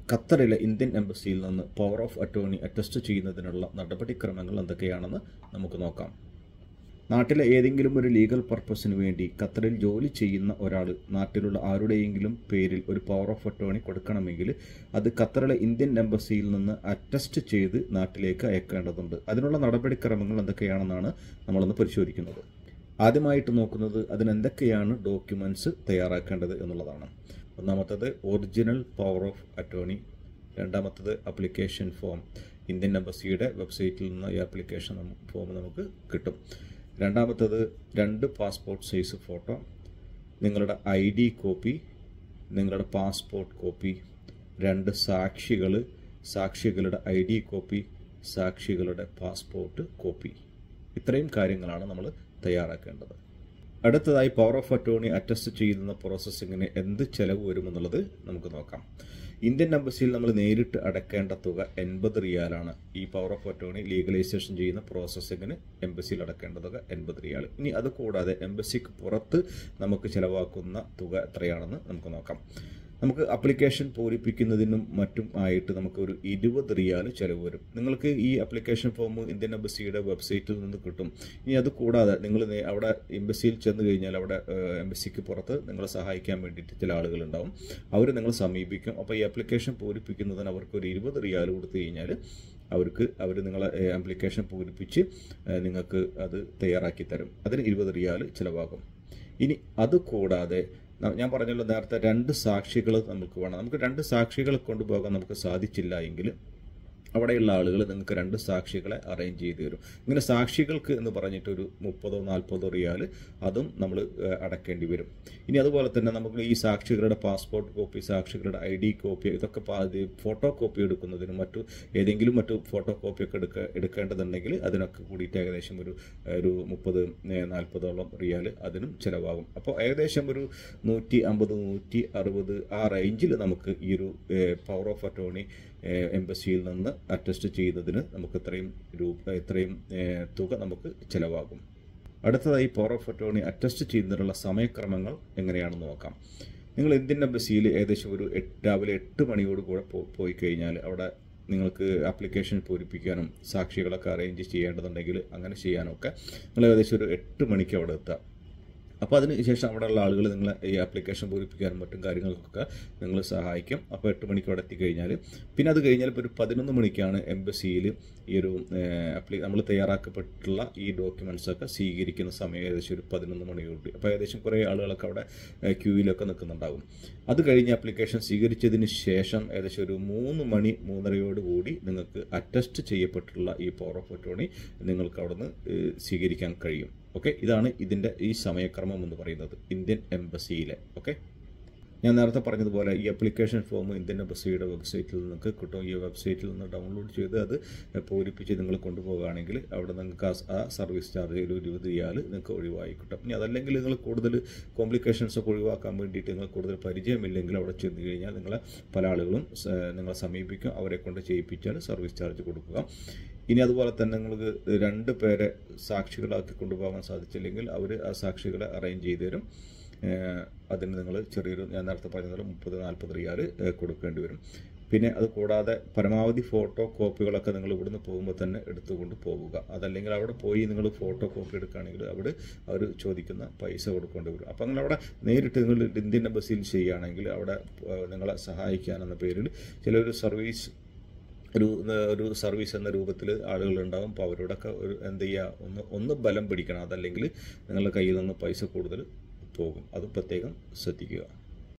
ഖത്തറിലെ ഇന്ത്യൻ എംബസിയിൽ നിന്ന് power of attorney attest ചെയ്യുന്നതിനുള്ള നടപടിക്രമങ്ങൾ എന്തൊക്കെയാണെന്ന് നമുക്ക് നോക്കാം നാട്ടിലെ ഏതെങ്കിലും ഒരു ലീഗൽ പർപ്പസിന് വേണ്ടി ഖത്തറിൽ ജോലി ചെയ്യുന്ന ഒരാൾ നാട്ടിലുള്ള ആരുടെയെങ്കിലും പേരിൽ ഒരു പവർ ഓഫ് അറ്റോർണി കൊടുക്കണമെങ്കിൽ അത് ഖത്തറിലെ ഇന്ത്യൻ എംബസിയിൽ നിന്ന് അറ്റസ്റ്റ് ചെയ്ത് നാട്ടിലേക്ക് അയക്കേണ്ടതുണ്ട് അതിനുള്ള നടപടിക്രമങ്ങൾ എന്തൊക്കെയാണെന്നാണ് നമ്മളൊന്ന് പരിശോധിക്കുന്നത് ആദ്യമായിട്ട് നോക്കുന്നത് അതിനെന്തൊക്കെയാണ് ഡോക്യുമെൻറ്റ്സ് തയ്യാറാക്കേണ്ടത് എന്നുള്ളതാണ് ഒന്നാമത്തത് ഒറിജിനൽ പവർ ഓഫ് അറ്റോർണി രണ്ടാമത്തത് അപ്ലിക്കേഷൻ ഫോം ഇന്ത്യൻ എംബസിയുടെ വെബ്സൈറ്റിൽ നിന്ന് ഈ ആപ്ലിക്കേഷൻ ഫോം നമുക്ക് കിട്ടും രണ്ടാമത്തത് രണ്ട് പാസ്പോർട്ട് സൈസ് ഫോട്ടോ നിങ്ങളുടെ ഐ ഡി കോപ്പി നിങ്ങളുടെ പാസ്പോർട്ട് കോപ്പി രണ്ട് സാക്ഷികൾ സാക്ഷികളുടെ ഐ ഡി കോപ്പി സാക്ഷികളുടെ പാസ്പോർട്ട് കോപ്പി ഇത്രയും കാര്യങ്ങളാണ് നമ്മൾ തയ്യാറാക്കേണ്ടത് അടുത്തതായി പവർ ഓഫ് അറ്റോർണി അറ്റസ്റ്റ് ചെയ്യുന്ന പ്രോസസ്സിങ്ങിന് എന്ത് ചെലവ് വരുമെന്നുള്ളത് നമുക്ക് നോക്കാം ഇന്ത്യൻ എംബസിയിൽ നമ്മൾ നേരിട്ട് അടയ്ക്കേണ്ട തുക എൺപത് റിയാലാണ് ഈ പവർ ഓഫ് അറ്റോർണി ലീഗലൈസേഷൻ ചെയ്യുന്ന പ്രോസസ്സിങ്ങിന് എംബസിയിൽ അടയ്ക്കേണ്ട തുക എൺപത് റിയാൽ ഇനി അത് കൂടാതെ എംബസിക്ക് പുറത്ത് നമുക്ക് ചിലവാക്കുന്ന തുക എത്രയാണെന്ന് നമുക്ക് നോക്കാം നമുക്ക് അപ്ലിക്കേഷൻ പൂരിപ്പിക്കുന്നതിനും മറ്റും ആയിട്ട് നമുക്ക് ഒരു ഇരുപത് റിയാൽ ചിലവ് വരും നിങ്ങൾക്ക് ഈ അപ്ലിക്കേഷൻ ഫോം ഇന്ത്യൻ എംബസിയുടെ വെബ്സൈറ്റിൽ നിന്ന് കിട്ടും ഇനി അത് കൂടാതെ നിങ്ങൾ അവിടെ എംബസിയിൽ ചെന്ന് കഴിഞ്ഞാൽ അവിടെ എംബസിക്ക് പുറത്ത് നിങ്ങളെ സഹായിക്കാൻ വേണ്ടിയിട്ട് ചില ആളുകളുണ്ടാവും അവർ നിങ്ങൾ സമീപിക്കും അപ്പോൾ ഈ അപ്ലിക്കേഷൻ പൂരിപ്പിക്കുന്നതിന് അവർക്ക് ഒരു ഇരുപത് റിയാൽ കൊടുത്തു കഴിഞ്ഞാൽ അവർക്ക് അവർ നിങ്ങളെ ആപ്ലിക്കേഷൻ പൂരിപ്പിച്ച് നിങ്ങൾക്ക് അത് തയ്യാറാക്കി തരും അതിന് ഇരുപത് റിയാൽ ചിലവാകും ഇനി അത് കൂടാതെ ഞാൻ പറഞ്ഞല്ലോ നേരത്തെ രണ്ട് സാക്ഷികൾ നമുക്ക് വേണം നമുക്ക് രണ്ട് സാക്ഷികളെ കൊണ്ടുപോകാൻ നമുക്ക് സാധിച്ചില്ല എങ്കിൽ അവിടെയുള്ള ആളുകൾ നിങ്ങൾക്ക് രണ്ട് സാക്ഷികളെ അറേഞ്ച് ചെയ്ത് തരും ഇങ്ങനെ സാക്ഷികൾക്ക് എന്ന് പറഞ്ഞിട്ട് ഒരു മുപ്പതോ നാൽപ്പതോ റിയാൽ അതും നമ്മൾ അടക്കേണ്ടി വരും ഇനി അതുപോലെ തന്നെ നമുക്ക് ഈ സാക്ഷികളുടെ പാസ്പോർട്ട് കോപ്പി സാക്ഷികളുടെ ഐ ഡി കോപ്പി ഇതൊക്കെ ഫോട്ടോ കോപ്പി എടുക്കുന്നതിനും മറ്റു ഏതെങ്കിലും മറ്റു ഫോട്ടോ കോപ്പിയൊക്കെ എടുക്ക എടുക്കേണ്ടതുണ്ടെങ്കിൽ അതിനൊക്കെ കൂടിയിട്ട് ഏകദേശം ഒരു ഒരു മുപ്പത് നാൽപ്പതോളം റിയാൽ അതിനും ചിലവാകും അപ്പോൾ ഏകദേശം ഒരു നൂറ്റി അമ്പത് നൂറ്റി അറുപത് ആ റേഞ്ചിൽ നമുക്ക് ഈ ഒരു പവർ ഓഫ് അറ്റോർണി എംബസിയിൽ നിന്ന് അറ്റസ്റ്റ് ചെയ്യുന്നതിന് നമുക്ക് ഇത്രയും രൂപ ഇത്രയും തുക നമുക്ക് ചിലവാകും അടുത്തതായി പവർ ഓഫ് അറ്റോർണി അറ്റസ്റ്റ് ചെയ്യുന്നതിനുള്ള സമയക്രമങ്ങൾ എങ്ങനെയാണെന്ന് നോക്കാം നിങ്ങൾ ഇന്ത്യൻ എംബസിയിൽ ഏകദേശം ഒരു രാവിലെ എട്ട് മണിയോട് കൂടെ പോയി കഴിഞ്ഞാൽ അവിടെ നിങ്ങൾക്ക് ആപ്ലിക്കേഷൻ പൂരിപ്പിക്കാനും സാക്ഷികളൊക്കെ അറേഞ്ച് ചെയ്യേണ്ടതുണ്ടെങ്കിൽ അങ്ങനെ ചെയ്യാനൊക്കെ നിങ്ങൾ ഏകദേശം ഒരു എട്ട് മണിക്ക് അവിടെ എത്താം അപ്പോൾ അതിന് ശേഷം അവിടെയുള്ള ആളുകൾ നിങ്ങളെ ഈ ആപ്ലിക്കേഷൻ പൂരിപ്പിക്കാനും മറ്റും കാര്യങ്ങൾക്കൊക്കെ നിങ്ങൾ സഹായിക്കും അപ്പോൾ എട്ട് മണിക്ക് അവിടെ എത്തിക്കഴിഞ്ഞാൽ പിന്നെ അത് കഴിഞ്ഞാൽ ഇപ്പോൾ ഒരു പതിനൊന്ന് മണിക്കാണ് എംബസിയിൽ ഈ ഒരു അപ്ലി നമ്മൾ തയ്യാറാക്കപ്പെട്ടുള്ള ഈ ഡോക്യുമെൻറ്റ്സ് ഒക്കെ സ്വീകരിക്കുന്ന സമയം ഏകദേശം ഒരു പതിനൊന്ന് മണിയോട് അപ്പോൾ ഏകദേശം കുറേ ആളുകളൊക്കെ അവിടെ ക്യൂവിലൊക്കെ നിൽക്കുന്നുണ്ടാകും അത് കഴിഞ്ഞ് ആപ്ലിക്കേഷൻ സ്വീകരിച്ചതിന് ശേഷം ഏകദേശം ഒരു മൂന്ന് മണി മൂന്നരയോട് കൂടി നിങ്ങൾക്ക് അറ്റസ്റ്റ് ചെയ്യപ്പെട്ടിട്ടുള്ള ഈ പവർ ഓഫ് അറ്റോർണി നിങ്ങൾക്ക് അവിടെ നിന്ന് സ്വീകരിക്കാൻ കഴിയും ഓക്കെ ഇതാണ് ഇതിൻ്റെ ഈ സമയക്രമം എന്ന് പറയുന്നത് ഇന്ത്യൻ എംബസിയിലെ ഓക്കെ ഞാൻ നേരത്തെ പറഞ്ഞതുപോലെ ഈ അപ്ലിക്കേഷൻ ഫോം ഇന്ത്യൻ എംബസിയുടെ വെബ്സൈറ്റിൽ നിങ്ങൾക്ക് കിട്ടും ഈ വെബ്സൈറ്റിൽ നിന്ന് ഡൗൺലോഡ് ചെയ്ത് അത് പൂരിപ്പിച്ച് നിങ്ങൾ കൊണ്ടുപോകുകയാണെങ്കിൽ അവിടെ നിങ്ങൾക്ക് ആ സർവീസ് ചാർജ് ഒരു ഇരുപത് റിയാൽ നിങ്ങൾക്ക് ഒഴിവായി കിട്ടും ഇനി അതല്ലെങ്കിൽ നിങ്ങൾ കൂടുതൽ കോംപ്ലിക്കേഷൻസ് ഒക്കെ ഒഴിവാക്കാൻ വേണ്ടിയിട്ട് നിങ്ങൾ കൂടുതൽ പരിചയമില്ലെങ്കിൽ അവിടെ ചെന്ന് കഴിഞ്ഞാൽ നിങ്ങളെ പല ആളുകളും നിങ്ങളെ സമീപിക്കും അവരെ കൊണ്ട് ചെയ്യിപ്പിച്ചാൽ സർവീസ് ചാർജ് കൊടുക്കുക ഇനി അതുപോലെ തന്നെ നിങ്ങൾക്ക് രണ്ട് പേരെ സാക്ഷികളാക്കി കൊണ്ടുപോകാൻ സാധിച്ചില്ലെങ്കിൽ അവർ ആ സാക്ഷികളെ അറേഞ്ച് ചെയ്തു തരും അതിന് നിങ്ങൾ ചെറിയൊരു ഞാൻ നേരത്തെ പറഞ്ഞതുപോലെ മുപ്പത് നാൽപ്പത് റിയാൽ കൊടുക്കേണ്ടി വരും പിന്നെ അത് കൂടാതെ പരമാവധി ഫോട്ടോ കോപ്പികളൊക്കെ നിങ്ങൾ ഇവിടുന്ന് പോകുമ്പോൾ തന്നെ എടുത്തുകൊണ്ട് പോവുക അതല്ലെങ്കിൽ അവിടെ പോയി നിങ്ങൾ ഫോട്ടോ കോപ്പി എടുക്കുകയാണെങ്കിൽ അവിടെ അവർ ചോദിക്കുന്ന പൈസ കൊടുക്കേണ്ടി വരും അപ്പോൾ നിങ്ങൾ അവിടെ നേരിട്ട് നിങ്ങൾ ഇന്ത്യൻ എംബസിയിൽ ചെയ്യുകയാണെങ്കിൽ അവിടെ നിങ്ങളെ സഹായിക്കാനെന്ന പേരിൽ ചിലൊരു സർവീസ് ഒരു ഒരു സർവീസ് എന്ന രൂപത്തിൽ ആളുകളുണ്ടാകും അപ്പോൾ അവരോടൊക്കെ ഒരു എന്ത് ചെയ്യുക ഒന്ന് ഒന്ന് ബലം പിടിക്കണം അതല്ലെങ്കിൽ നിങ്ങളുടെ കയ്യിൽ നിന്ന് പൈസ കൂടുതൽ പോകും അത് പ്രത്യേകം ശ്രദ്ധിക്കുക